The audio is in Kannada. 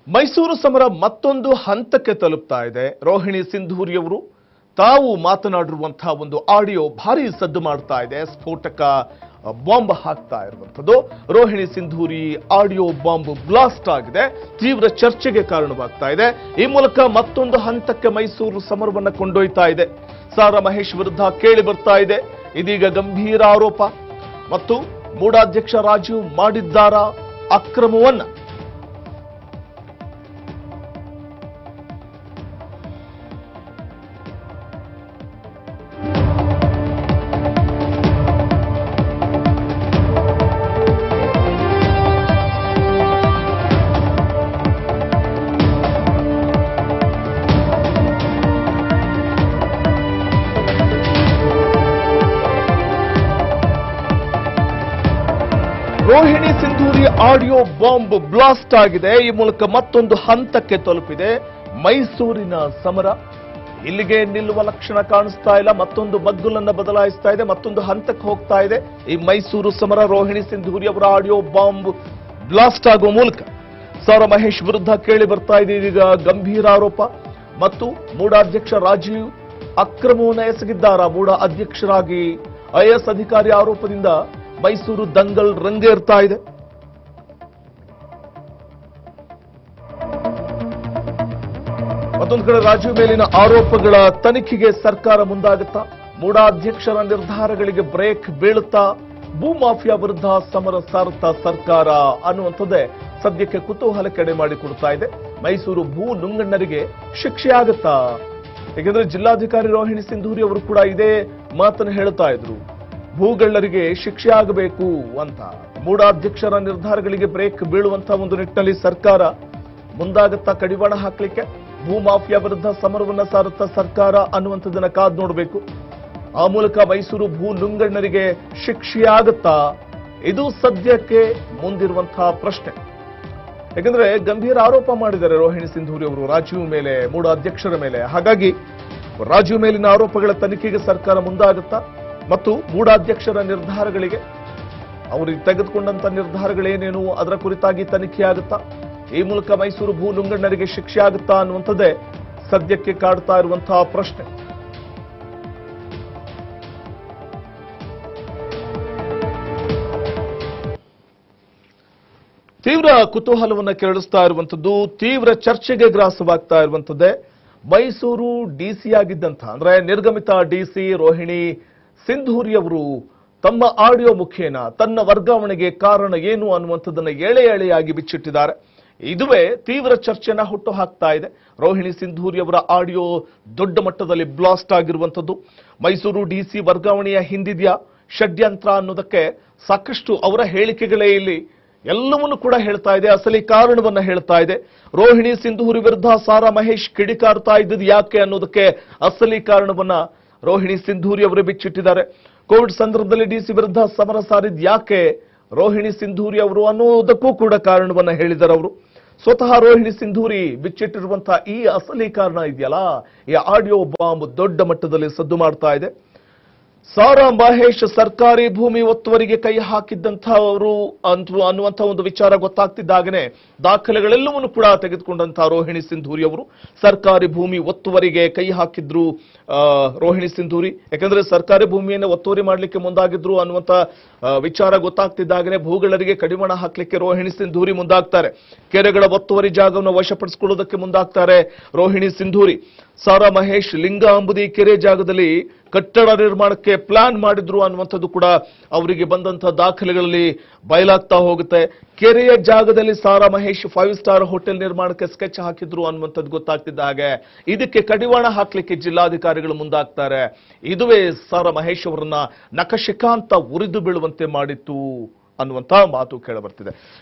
ಮೈಸೂರು ಸಮರ ಮತ್ತೊಂದು ಹಂತಕ್ಕೆ ತಲುಪ್ತಾ ಇದೆ ರೋಹಿಣಿ ಸಿಂಧೂರಿಯವರು ತಾವು ಮಾತನಾಡಿರುವಂತಹ ಒಂದು ಆಡಿಯೋ ಭಾರಿ ಸದ್ದು ಮಾಡ್ತಾ ಇದೆ ಸ್ಫೋಟಕ ಬಾಂಬ್ ಹಾಕ್ತಾ ಇರುವಂಥದ್ದು Rohini Sindhuri audio bomb blast ಆಗಿದೆ ತೀವ್ರ ಚರ್ಚೆಗೆ ಕಾರಣವಾಗ್ತಾ ಇದೆ ಈ ಮೂಲಕ ಮತ್ತೊಂದು ಹಂತಕ್ಕೆ ಮೈಸೂರು ಸಮರವನ್ನ ಕೊಂಡೊಯ್ತಾ ಇದೆ ಸಾರಾ ಮಹೇಶ್ ವಿರುದ್ಧ ಕೇಳಿ ಬರ್ತಾ ಇದೆ ಇದೀಗ ಗಂಭೀರ ಆರೋಪ ಮತ್ತು ಮೂಡಾಧ್ಯಕ್ಷ ರಾಜೀವ್ ಮಾಡಿದ್ದಾರಾ ಅಕ್ರಮವನ್ನ Rohini Sindhuri audio bomb blast ಆಗಿದೆ ಈ ಮೂಲಕ ಮತ್ತೊಂದು ಹಂತಕ್ಕೆ ತಲುಪಿದೆ ಮೈಸೂರಿನ ಸಮರ ಇಲ್ಲಿಗೆ ನಿಲ್ಲುವ ಲಕ್ಷಣ ಕಾಣಿಸ್ತಾ ಇಲ್ಲ ಮತ್ತೊಂದು ಮಗ್ಗುಲನ್ನ ಬದಲಾಯಿಸ್ತಾ ಇದೆ ಮತ್ತೊಂದು ಹಂತಕ್ಕೆ ಹೋಗ್ತಾ ಇದೆ ಈ ಮೈಸೂರು ಸಮರ ರೋಹಿಣಿ ಸಿಂಧೂರಿ ಅವರ ಆಡಿಯೋ ಬಾಂಬ್ ಬ್ಲಾಸ್ಟ್ ಆಗುವ ಮೂಲಕ ಸೌರ ಮಹೇಶ್ ವಿರುದ್ಧ ಕೇಳಿ ಬರ್ತಾ ಇದೆ ಇದೀಗ ಗಂಭೀರ ಆರೋಪ ಮತ್ತು ಮೂಡ ಅಧ್ಯಕ್ಷ ರಾಜೀವ್ ಅಕ್ರಮವನ್ನು ಎಸಗಿದ್ದಾರ ಮೂಡ ಅಧ್ಯಕ್ಷರಾಗಿ ಐಎಸ್ ಅಧಿಕಾರಿ ಆರೋಪದಿಂದ ಮೈಸೂರು ದಂಗಲ್ ರಂಗೇರ್ತಾ ಇದೆ ಮತ್ತೊಂದು ಕಡೆ ರಾಜೀವ್ ಮೇಲಿನ ಆರೋಪಗಳ ತನಿಖೆಗೆ ಸರ್ಕಾರ ಮುಂದಾಗುತ್ತಾ ಮೂಡಾಧ್ಯಕ್ಷರ ನಿರ್ಧಾರಗಳಿಗೆ ಬ್ರೇಕ್ ಬೀಳುತ್ತಾ ಭೂಮಾಫಿಯಾ ವಿರುದ್ಧ ಸಮರ ಸಾರುತ್ತಾ ಸರ್ಕಾರ ಅನ್ನುವಂಥದ್ದೇ ಸದ್ಯಕ್ಕೆ ಕುತೂಹಲ ಕೆಡೆ ಮಾಡಿಕೊಡ್ತಾ ಇದೆ ಮೈಸೂರು ಭೂ ನುಂಗಣ್ಣರಿಗೆ ಶಿಕ್ಷೆ ಆಗುತ್ತಾ ಯಾಕೆಂದ್ರೆ ಜಿಲ್ಲಾಧಿಕಾರಿ ರೋಹಿಣಿ ಸಿಂಧೂರಿ ಅವರು ಕೂಡ ಇದೇ ಮಾತನ್ನು ಹೇಳ್ತಾ ಇದ್ರು ಭೂಗಳ್ಳರಿಗೆ ಶಿಕ್ಷೆ ಆಗಬೇಕು ಅಂತ ಮೂಡಾಧ್ಯಕ್ಷರ ನಿರ್ಧಾರಗಳಿಗೆ ಬ್ರೇಕ್ ಬೀಳುವಂತ ಒಂದು ನಿಟ್ಟಿನಲ್ಲಿ ಸರ್ಕಾರ ಮುಂದಾಗುತ್ತಾ ಕಡಿವಾಣ ಹಾಕ್ಲಿಕ್ಕೆ ಭೂಮಾಫಿಯಾ ವಿರುದ್ಧ ಸಮರವನ್ನ ಸಾರುತ್ತಾ ಸರ್ಕಾರ ಅನ್ನುವಂಥದ್ದನ್ನ ಕಾದ್ ನೋಡಬೇಕು ಆ ಮೂಲಕ ಮೈಸೂರು ಭೂ ನುಂಗಣ್ಣರಿಗೆ ಶಿಕ್ಷೆಯಾಗುತ್ತಾ ಇದು ಸದ್ಯಕ್ಕೆ ಮುಂದಿರುವಂತಹ ಪ್ರಶ್ನೆ ಯಾಕಂದ್ರೆ ಗಂಭೀರ ಆರೋಪ ಮಾಡಿದ್ದಾರೆ ರೋಹಿಣಿ ಸಿಂಧೂರಿ ಅವರು ರಾಜೀವ್ ಮೇಲೆ ಮೂಡ ಅಧ್ಯಕ್ಷರ ಮೇಲೆ ಹಾಗಾಗಿ ರಾಜೀವ್ ಮೇಲಿನ ಆರೋಪಗಳ ತನಿಖೆಗೆ ಸರ್ಕಾರ ಮುಂದಾಗುತ್ತಾ ಮತ್ತು ಮೂಡಾಧ್ಯಕ್ಷರ ನಿರ್ಧಾರಗಳಿಗೆ ಅವರು ತೆಗೆದುಕೊಂಡಂತ ನಿರ್ಧಾರಗಳೇನೇನು ಅದರ ಕುರಿತಾಗಿ ತನಿಖೆ ಆಗುತ್ತಾ ಈ ಮೂಲಕ ಮೈಸೂರು ಭೂ ನುಂಗಣ್ಣರಿಗೆ ಶಿಕ್ಷೆ ಆಗುತ್ತಾ ಅನ್ನುವಂಥದ್ದೇ ಸದ್ಯಕ್ಕೆ ಕಾಡ್ತಾ ಇರುವಂತಹ ಪ್ರಶ್ನೆ ತೀವ್ರ ಕುತೂಹಲವನ್ನ ಕೆರಳಿಸ್ತಾ ಇರುವಂತದ್ದು ತೀವ್ರ ಚರ್ಚೆಗೆ ಗ್ರಾಸವಾಗ್ತಾ ಇರುವಂತದ್ದೇ ಮೈಸೂರು ಡಿಸಿ ಆಗಿದ್ದಂಥ ಅಂದ್ರೆ ನಿರ್ಗಮಿತ ಡಿಸಿ ರೋಹಿಣಿ ಸಿಂಧೂರಿ ಅವರು ತಮ್ಮ ಆಡಿಯೋ ಮುಖೇನ ತನ್ನ ವರ್ಗಾವಣೆಗೆ ಕಾರಣ ಏನು ಅನ್ನುವಂಥದ್ದನ್ನ ಎಳೆ ಎಳೆಯಾಗಿ ಬಿಚ್ಚಿಟ್ಟಿದ್ದಾರೆ ಇದುವೇ ತೀವ್ರ ಚರ್ಚೆನ ಹುಟ್ಟು ಹಾಕ್ತಾ ಇದೆ ರೋಹಿಣಿ ಸಿಂಧೂರಿ ಅವರ ಆಡಿಯೋ ದೊಡ್ಡ ಮಟ್ಟದಲ್ಲಿ ಬ್ಲಾಸ್ಟ್ ಆಗಿರುವಂಥದ್ದು ಮೈಸೂರು ಡಿಸಿ ವರ್ಗಾವಣೆಯ ಹಿಂದಿದ್ಯಾ ಷಡ್ಯಂತ್ರ ಅನ್ನೋದಕ್ಕೆ ಸಾಕಷ್ಟು ಅವರ ಹೇಳಿಕೆಗಳೇ ಇಲ್ಲಿ ಎಲ್ಲವನ್ನೂ ಕೂಡ ಹೇಳ್ತಾ ಇದೆ ಅಸಲಿ ಕಾರಣವನ್ನ ಹೇಳ್ತಾ ಇದೆ ರೋಹಿಣಿ ಸಿಂಧೂರಿ ವಿರುದ್ಧ ಸಾರಾ ಮಹೇಶ್ ಕಿಡಿಕಾರ್ತಾ ಇದ್ದದ್ದು ಯಾಕೆ ಅನ್ನೋದಕ್ಕೆ ಅಸಲಿ ಕಾರಣವನ್ನ ರೋಹಿಣಿ ಸಿಂಧೂರಿ ಅವರು ಬಿಚ್ಚಿಟ್ಟಿದ್ದಾರೆ ಕೋವಿಡ್ ಸಂದರ್ಭದಲ್ಲಿ ಡಿಸಿ ವಿರುದ್ಧ ಸಮರ ಸಾರಿದ್ ಯಾಕೆ ರೋಹಿಣಿ ಸಿಂಧೂರಿ ಅವರು ಅನ್ನೋದಕ್ಕೂ ಕೂಡ ಕಾರಣವನ್ನ ಹೇಳಿದ್ದಾರೆ ಅವರು ಸ್ವತಃ ರೋಹಿಣಿ ಸಿಂಧೂರಿ ಬಿಚ್ಚಿಟ್ಟಿರುವಂತಹ ಈ ಅಸಲಿ ಕಾರಣ ಇದೆಯಲ್ಲ ಈ ಆಡಿಯೋ ಬಾಂಬ್ ದೊಡ್ಡ ಮಟ್ಟದಲ್ಲಿ ಸದ್ದು ಮಾಡ್ತಾ ಇದೆ ಸಾರಾ ಮಹೇಶ್ ಸರ್ಕಾರಿ ಭೂಮಿ ಒತ್ತುವರಿಗೆ ಕೈ ಹಾಕಿದ್ದಂಥವರು ಅಂತ ಅನ್ನುವಂಥ ಒಂದು ವಿಚಾರ ಗೊತ್ತಾಗ್ತಿದ್ದಾಗನೆ ದಾಖಲೆಗಳೆಲ್ಲವನ್ನು ಕೂಡ ತೆಗೆದುಕೊಂಡಂತಹ ರೋಹಿಣಿ ಸಿಂಧೂರಿ ಅವರು ಸರ್ಕಾರಿ ಭೂಮಿ ಒತ್ತುವರಿಗೆ ಕೈ ಹಾಕಿದ್ರು ಆ, ರೋಹಿಣಿ ಸಿಂಧೂರಿ ಯಾಕಂದ್ರೆ ಸರ್ಕಾರಿ ಭೂಮಿಯನ್ನು ಒತ್ತುವರಿ ಮಾಡಲಿಕ್ಕೆ ಮುಂದಾಗಿದ್ರು ಅನ್ನುವಂಥ ಆ, ವಿಚಾರ ಗೊತ್ತಾಗ್ತಿದ್ದಾಗನೆ ಭೂಗಳರಿಗೆ ಕಡಿವಾಣ ಹಾಕ್ಲಿಕ್ಕೆ ರೋಹಿಣಿ ಸಿಂಧೂರಿ ಮುಂದಾಗ್ತಾರೆ ಕೆರೆಗಳ ಒತ್ತುವರಿ ಜಾಗವನ್ನು ವಶಪಡಿಸಿಕೊಳ್ಳೋದಕ್ಕೆ ಮುಂದಾಗ್ತಾರೆ ರೋಹಿಣಿ ಸಿಂಧೂರಿ ಸಾರಾ ಮಹೇಶ್ ಲಿಂಗ ಅಂಬುದಿ ಕೆರೆ ಜಾಗದಲ್ಲಿ ಕಟ್ಟಡ ನಿರ್ಮಾಣಕ್ಕೆ ಪ್ಲಾನ್ ಮಾಡಿದ್ರು ಅನ್ನುವಂಥದ್ದು ಕೂಡ ಅವರಿಗೆ ಬಂದಂತಹ ದಾಖಲೆಗಳಲ್ಲಿ ಬಯಲಾಗ್ತಾ ಹೋಗುತ್ತೆ ಕೆರೆಯ ಜಾಗದಲ್ಲಿ Sara Mahesh five star hotel ನಿರ್ಮಾಣಕ್ಕೆ ಸ್ಕೆಚ್ ಹಾಕಿದ್ರು ಅನ್ನುವಂಥದ್ದು ಗೊತ್ತಾಗ್ತಿದ್ದ ಹಾಗೆ ಇದಕ್ಕೆ ಕಡಿವಾಣ ಹಾಕ್ಲಿಕ್ಕೆ ಜಿಲ್ಲಾಧಿಕಾರಿಗಳು ಮುಂದಾಗ್ತಾರೆ ಇದುವೇ ಸಾರಾ ಮಹೇಶ್ ಅವರನ್ನ ನಖಶಿಕಾಂತ ಉರಿದು ಬೀಳುವಂತೆ ಮಾಡಿತ್ತು ಅನ್ನುವಂತಹ ಮಾತು ಕೇಳಬರ್ತಿದೆ